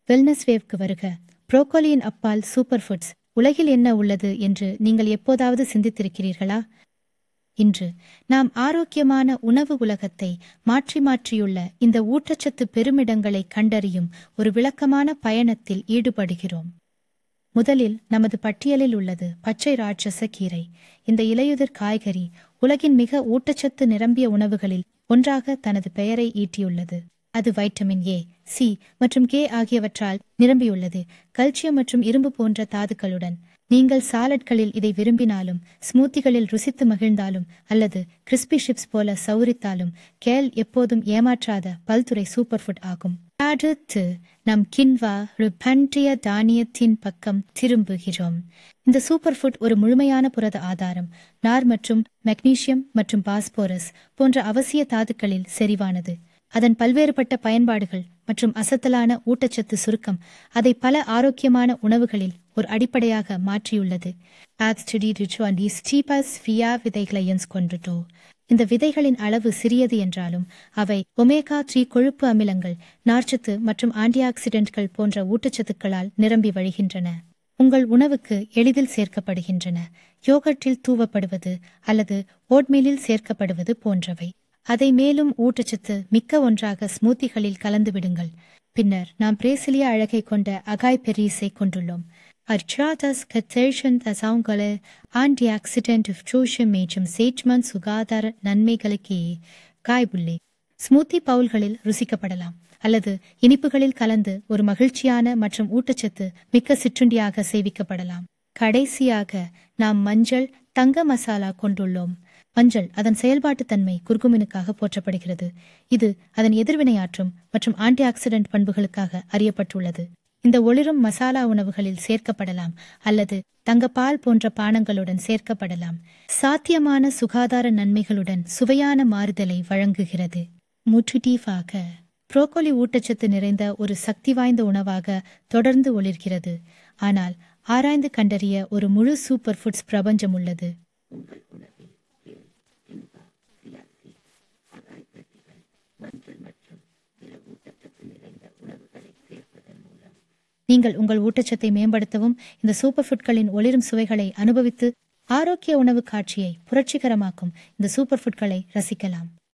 wellness வேவ்க்கு வருக புரோக்கோலியின் அப்பால் super foods உலகில் என்ன உள்ளது என்று நீங்கள் எப்போதாவது சிந்தித்திருக்கிறீர்களா இன்று நாம் ஆரோக்கியமான உணவு உலகத்தை மாற்றி மாற்றியுள்ள இந்த ஊட்டச்சத்து பெருமிடங்களை கண்டறியும் ஒரு விளக்கமான பயணத்தில் ஈடுபடுகிறோம் முதலில் நமது பட்டியலில் உள்ளது பச்சை ராட்சச கீரை இந்த இலையுதிர் காய்கறி உலகின் மிக ஊட்டச்சத்து நிரம்பிய உணவுகளில் ஒன்றாக தனது பெயரை ஈட்டியுள்ளது அது வைட்டமின் ஏ சி மற்றும் கே ஆகியவற்றால் நிரம்பியுள்ளது கல்சியம் மற்றும் இரும்பு போன்ற தாதுக்களுடன் நீங்கள் சாலட்களில் இதை விரும்பினாலும் ஸ்மூத்திகளில் ருசித்து மகிழ்ந்தாலும் அல்லது கிறிஸ்பி ஷிப்ஸ் போல சௌரித்தாலும் கேல் எப்போதும் ஏமாற்றாத பல்துறை சூப்பர் ஃபுட் ஆகும் அடுத்து நம் கின்வா ரிபன்ட்ரிய தானியத்தின் பக்கம் திரும்புகிறோம் இந்த சூப்பர் ஃபுட் ஒரு முழுமையான புரத ஆதாரம் நார் மற்றும் மெக்னீசியம் மற்றும் பாஸ்போரஸ் போன்ற அவசிய தாதுக்களில் செறிவானது அதன் பல்வேறுபட்ட பயன்பாடுகள் மற்றும் அசத்தலான ஊட்டச்சத்து சுருக்கம் அதை பல ஆரோக்கியமான உணவுகளில் ஒரு அடிப்படையாக மாற்றியுள்ளது ஆத்ஸ்டடி ரிச்சுவாண்டி ஸ்டீபஸ் ஃபியா விதைகளை கொண்டுட்டோ இந்த விதைகளின் அளவு சிறியது என்றாலும் அவை ஒமேகா த்ரீ கொழுப்பு அமிலங்கள் நார்ச்சத்து மற்றும் ஆன்டிஆக்சிடென்ட்கள் போன்ற ஊட்டச்சத்துக்களால் நிரம்பி வழிகின்றன உங்கள் உணவுக்கு எளிதில் சேர்க்கப்படுகின்றன யோகர்ட்டில் தூவப்படுவது அல்லது ஓட்மீலில் சேர்க்கப்படுவது போன்றவை அதை மேலும் ஊட்டச்சத்து மிக்க ஒன்றாக ஸ்மூத்திகளில் கலந்து விடுங்கள் பின்னர் நாம் பிரேசிலிய அழகை கொண்ட அகாய் பெரீஸை கொண்டுள்ளோம் அர்ச்சாதஸ் கத்தேஷன் தசவுகளை ஆன்டி ஆக்சிடென்ட் ஜோஷம் மேற்றும் சேட்மன் சுகாதார நன்மைகளுக்கு காய்புள்ளே ஸ்மூத்தி பவுல்களில் ருசிக்கப்படலாம் அல்லது இனிப்புகளில் கலந்து ஒரு மகிழ்ச்சியான மற்றும் ஊட்டச்சத்து மிக்க சிற்றுண்டியாக சேவிக்கப்படலாம் கடைசியாக நாம் மஞ்சள் தங்க மசாலா கொண்டுள்ளோம் மஞ்சள் அதன் செயல்பாட்டு தன்மை குர்குமினுக்காக போற்றப்படுகிறது இது அதன் எதிர்வினையாற்றும் மற்றும் ஆன்டி ஆக்சிடென்ட் பண்புகளுக்காக அறியப்பட்டுள்ளது இந்த ஒளிரும் மசாலா உணவுகளில் சேர்க்கப்படலாம் அல்லது தங்கப்பால் போன்ற பானங்களுடன் சேர்க்கப்படலாம் சாத்தியமான சுகாதார நன்மைகளுடன் சுவையான மாறுதலை வழங்குகிறது முற்றுடீஃபாக புரோக்கோலி ஊட்டச்சத்து நிறைந்த ஒரு சக்தி வாய்ந்த உணவாக தொடர்ந்து ஒளிர்கிறது ஆனால் ஆராய்ந்து கண்டறிய ஒரு முழு சூப்பர் ஃபுட்ஸ் பிரபஞ்சம் உள்ளது நீங்கள் உங்கள் ஊட்டச்சத்தை மேம்படுத்தவும் இந்த சூப்பர் ஃபுட்களின் ஒளிரும் சுவைகளை அனுபவித்து ஆரோக்கிய உணவு காட்சியை புரட்சிகரமாக்கும் இந்த சூப்பர் ஃபுட்களை ரசிக்கலாம்